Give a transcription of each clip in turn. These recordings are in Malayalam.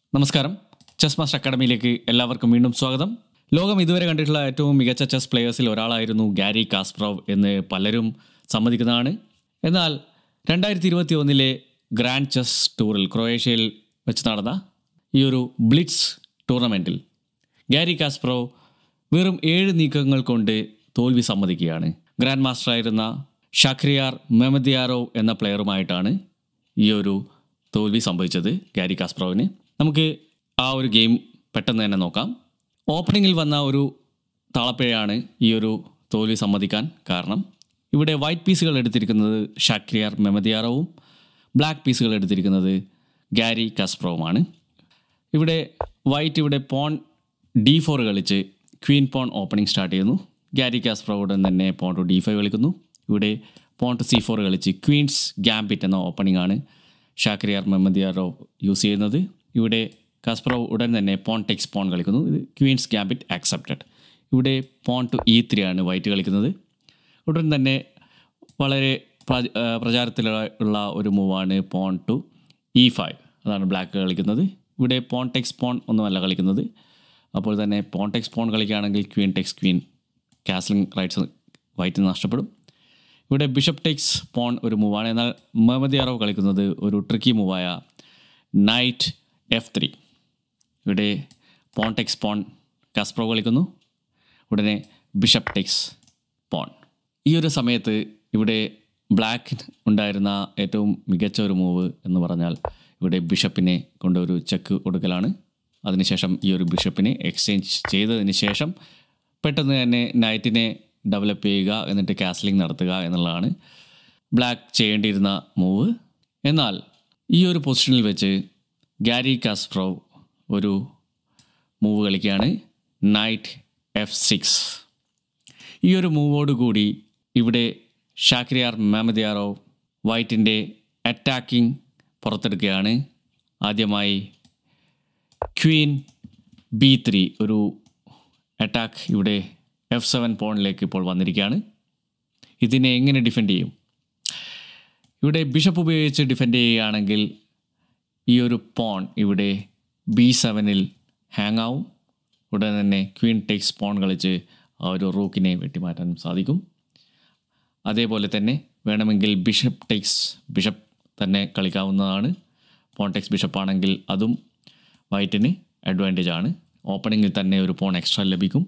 നമസ്കാരം ചെസ് മാസ്റ്റർ അക്കാഡമിയിലേക്ക് എല്ലാവർക്കും വീണ്ടും സ്വാഗതം ലോകം ഇതുവരെ കണ്ടിട്ടുള്ള ഏറ്റവും മികച്ച ചെസ് പ്ലെയേഴ്സിൽ ഒരാളായിരുന്നു ഗാരി കാസ്പ്രോവ് എന്ന് പലരും സമ്മതിക്കുന്നതാണ് എന്നാൽ രണ്ടായിരത്തി ഇരുപത്തി ഒന്നിലെ ഗ്രാൻഡ് ചെസ് ടൂറിൽ ക്രൊയേഷ്യയിൽ വെച്ച് നടന്ന ഈ ഒരു ബ്ലിറ്റ്സ് ടൂർണമെൻറ്റിൽ ഗാരി കാസ്പ്രോവ് വെറും ഏഴ് നീക്കങ്ങൾ കൊണ്ട് തോൽവി സമ്മതിക്കുകയാണ് ഗ്രാൻഡ് മാസ്റ്ററായിരുന്ന ഷഖ്രിയാർ മെമദിയാറോ എന്ന പ്ലെയറുമായിട്ടാണ് ഈ ഒരു തോൽവി സംഭവിച്ചത് ഗാരി കാസ്പ്രോവിന് നമുക്ക് ആ ഒരു ഗെയിം പെട്ടെന്ന് തന്നെ നോക്കാം ഓപ്പണിങ്ങിൽ വന്ന ഒരു താളപ്പിഴയാണ് ഈ ഒരു തോൽവി സമ്മതിക്കാൻ കാരണം ഇവിടെ വൈറ്റ് പീസുകൾ എടുത്തിരിക്കുന്നത് ഷാക്രിയാർ മെമദിയാറോവും ബ്ലാക്ക് പീസുകൾ എടുത്തിരിക്കുന്നത് ഗാരി കാസ്പ്രോവുമാണ് ഇവിടെ വൈറ്റ് ഇവിടെ പോൺ ഡി ഫോർ കളിച്ച് ക്വീൻ പോൺ ഓപ്പണിംഗ് സ്റ്റാർട്ട് ചെയ്യുന്നു ഗാരി കാസ്പ്രോ ഉടൻ തന്നെ പോൺ ടു ഡി ഫൈവ് കളിക്കുന്നു ഇവിടെ പോൺ ടു സി ഫോർ കളിച്ച് ക്വീൻസ് ഗാംബിറ്റ് എന്ന ഓപ്പണിംഗ് ആണ് ഷാക്രിയാർ മെമ്മദിയാറോ യൂസ് ചെയ്യുന്നത് ഇവിടെ കാസ്പ്രോ ഉടൻ തന്നെ പോൺ ടെക്സ് പോൺ കളിക്കുന്നു ഇത് ക്വീൻസ് ഗാംബിറ്റ് ആക്സെപ്റ്റഡ് ഇവിടെ പോൺ ടു ഇ ത്രീ ആണ് വൈറ്റ് കളിക്കുന്നത് ഉടൻ തന്നെ വളരെ പ്ര- ആ, പ്രചാരത്തിലുള്ള ഉള്ള ഒരു മൂവാണ് പോൺ ടു ഇ ഫൈവ് അതാണ് ബ്ലാക്ക് കളിക്കുന്നത് ഇവിടെ പോൺ ടെക്സ് പോൺ ഒന്നുമല്ല കളിക്കുന്നത് അപ്പോൾ തന്നെ പോൺ ടെക്സ് പോൺ കളിക്കുകയാണെങ്കിൽ queen takes queen castling rights white നഷ്ടപ്പെടും ഇവിടെ ബിഷപ്പ് ടെക്സ് പോൺ ഒരു മൂവാണ് എന്നാൽ മുഹമ്മദ് യാറവ് കളിക്കുന്നത് ഒരു ട്രിക്കി മൂവായ നൈറ്റ് എഫ് ത്രീ ഇവിടെ പോൺ ടെക്സ് പോൺ കാസ്പ്രോ കളിക്കുന്നു ഉടനെ ബിഷപ്പ് ടെക്സ് പോൺ ഈ ഒരു സമയത്ത് ഇവിടെ ബ്ലാക്ക് ഉണ്ടായിരുന്ന ഏറ്റവും മികച്ച ഒരു മൂവ് എന്ന് പറഞ്ഞാൽ ഇവിടെ ബിഷപ്പിനെ കൊണ്ട് ഒരു ചെക്ക് കൊടുക്കലാണ് അതിനുശേഷം ഈ ഒരു ബിഷപ്പിനെ എക്സ്ചേഞ്ച് ചെയ്തതിന് ശേഷം പെട്ടെന്ന് തന്നെ നൈറ്റിനെ ഡെവലപ്പ് ചെയ്യുക എന്നിട്ട് കാസ്ലിംഗ് നടത്തുക എന്നുള്ളതാണ് ബ്ലാക്ക് ചെയ്യേണ്ടിയിരുന്ന മൂവ് എന്നാൽ ഈ ഒരു പൊസിഷനിൽ വെച്ച് ഗാരി കാസ്പ്രോവ് ഒരു മൂവ് കളിക്കുകയാണ് നൈറ്റ് എഫ് സിക്സ് ഈ ഒരു മൂവോട് കൂടി ഇവിടെ ഷാക്രിയാർ മെഹമ്മദിയാറോ വൈറ്റിൻ്റെ അറ്റാക്കിംഗ് പുറത്തെടുക്കുകയാണ് ആദ്യമായി ക്വീൻ ബി ത്രീ ഒരു അറ്റാക്ക് ഇവിടെ എഫ് സെവൻ പോണിലേക്ക് ഇപ്പോൾ വന്നിരിക്കുകയാണ് ഇതിനെ എങ്ങനെ ഡിഫെൻഡ് ചെയ്യും ഇവിടെ ബിഷപ്പ് ഉപയോഗിച്ച് ഡിഫെൻഡ് ചെയ്യുകയാണെങ്കിൽ ഈ ഒരു പോൺ ഇവിടെ ബി സെവനിൽ ഹാങ് ആവും ഉടൻ തന്നെ ക്വീൻ ടേക്സ് പോൺ കളിച്ച് ആ ഒരു റൂക്കിനെ വെട്ടിമാറ്റാൻ സാധിക്കും അതേപോലെ തന്നെ വേണമെങ്കിൽ ബിഷപ്പ് ടേക്സ് ബിഷപ്പ് തന്നെ കളിക്കാവുന്നതാണ് പോൺ ടെക്സ് ബിഷപ്പ് ആണെങ്കിൽ അതും വൈറ്റിന് അഡ്വാൻറ്റേജ് ആണ് ഓപ്പണിങ്ങിൽ തന്നെ ഒരു പോൺ എക്സ്ട്രാ ലഭിക്കും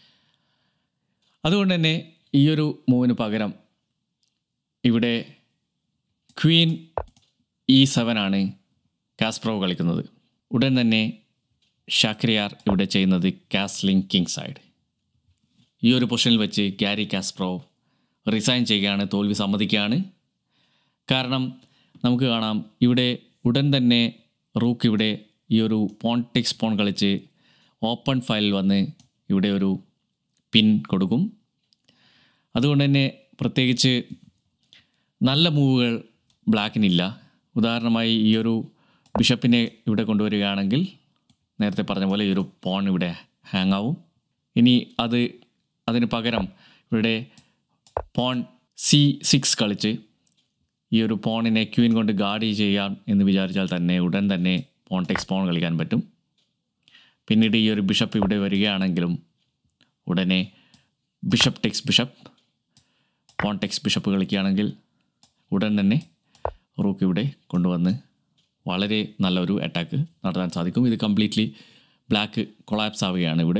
അതുകൊണ്ട് തന്നെ ഈ ഒരു മൂവിന് പകരം ഇവിടെ ക്വീൻ ഇ സെവൻ ആണ് കാസ്പ്രോ കളിക്കുന്നത് ഉടൻ തന്നെ ഷാക്രിയാർ ഇവിടെ ചെയ്യുന്നത് കാസ്ലിംഗ് കിങ് സൈഡ് ഈ ഒരു പൊസിഷനിൽ വെച്ച് ഗാരി കാസ്പ്രോ റിസൈൻ ചെയ്യുകയാണ് തോൽവി സമ്മതിക്കുകയാണ് കാരണം നമുക്ക് കാണാം ഇവിടെ ഉടൻ തന്നെ റൂക്ക് ഇവിടെ ഈ ഒരു പോൺ ടെക്സ് പോൺ കളിച്ച് ഓപ്പൺ ഫയലിൽ വന്ന് ഇവിടെ ഒരു പിൻ കൊടുക്കും അതുകൊണ്ട് തന്നെ പ്രത്യേകിച്ച് നല്ല മൂവുകൾ ബ്ലാക്കിനില്ല ഉദാഹരണമായി ഈ ഒരു ബിഷപ്പിനെ ഇവിടെ കൊണ്ടുവരികയാണെങ്കിൽ നേരത്തെ പറഞ്ഞ പോലെ ഈ ഒരു പോൺ ഇവിടെ ഹാങ് ആവും ഇനി അത് അതിന് പകരം ഇവിടെ പോൺ സി സിക്സ് കളിച്ച് ഈ ഒരു പോണിനെ ക്വീൻ കൊണ്ട് ഗാർഡ് ചെയ്യാം എന്ന് വിചാരിച്ചാൽ തന്നെ ഉടൻ തന്നെ പോൺ ടെക്സ് പോൺ കളിക്കാൻ പറ്റും പിന്നീട് ഈ ഒരു ബിഷപ്പ് ഇവിടെ വരികയാണെങ്കിലും ഉടനെ bishop takes bishop pawn takes bishop കളിക്കുകയാണെങ്കിൽ ഉടൻ തന്നെ റൂക്ക് ഇവിടെ കൊണ്ടുവന്ന് വളരെ നല്ലൊരു അറ്റാക്ക് നടത്താൻ സാധിക്കും ഇത് കംപ്ലീറ്റ്ലി ബ്ലാക്ക് കൊളാപ്സ് ആവുകയാണ് ഇവിടെ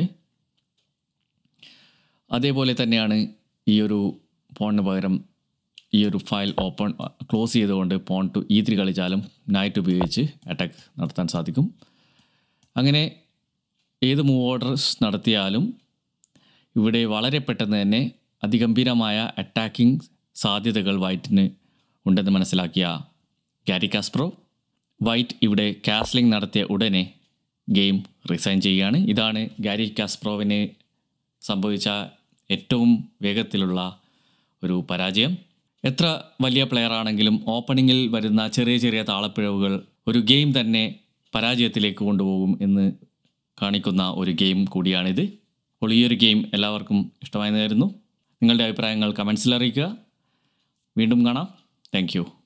അതേപോലെ തന്നെയാണ് ഈ ഒരു പോണിന് പകരം ഈ ഒരു ഫയൽ ഓപ്പൺ ക്ലോസ് ചെയ്തുകൊണ്ട് പോൺ ടു ഇ ത്രീ കളിച്ചാലും നൈറ്റ് ഉപയോഗിച്ച് അറ്റാക്ക് നടത്താൻ സാധിക്കും അങ്ങനെ ഏത് മൂവ് ഓർഡേഴ്സ് നടത്തിയാലും ഇവിടെ വളരെ പെട്ടെന്ന് തന്നെ അതിഗംഭീരമായ അറ്റാക്കിംഗ് സാധ്യതകൾ വൈറ്റിന് ഉണ്ടെന്ന് മനസ്സിലാക്കിയ ഗാരി കാസ്പ്രോ വൈറ്റ് ഇവിടെ കാസ്ലിംഗ് നടത്തിയ ഉടനെ ഗെയിം റിസൈൻ ചെയ്യുകയാണ് ഇതാണ് ഗാരി കാസ്പ്രോവിന് സംഭവിച്ച ഏറ്റവും വേഗത്തിലുള്ള ഒരു പരാജയം എത്ര വലിയ പ്ലെയർ ആണെങ്കിലും ഓപ്പണിങ്ങിൽ വരുന്ന ചെറിയ ചെറിയ താളപ്പിഴവുകൾ ഒരു ഗെയിം തന്നെ പരാജയത്തിലേക്ക് കൊണ്ടുപോകും എന്ന് കാണിക്കുന്ന ഒരു ഗെയിം കൂടിയാണിത് അപ്പോൾ ഈ ഒരു ഗെയിം എല്ലാവർക്കും ഇഷ്ടമായി നേരുന്നു നിങ്ങളുടെ അഭിപ്രായങ്ങൾ കമൻസിൽ അറിയിക്കുക വീണ്ടും കാണാം താങ്ക്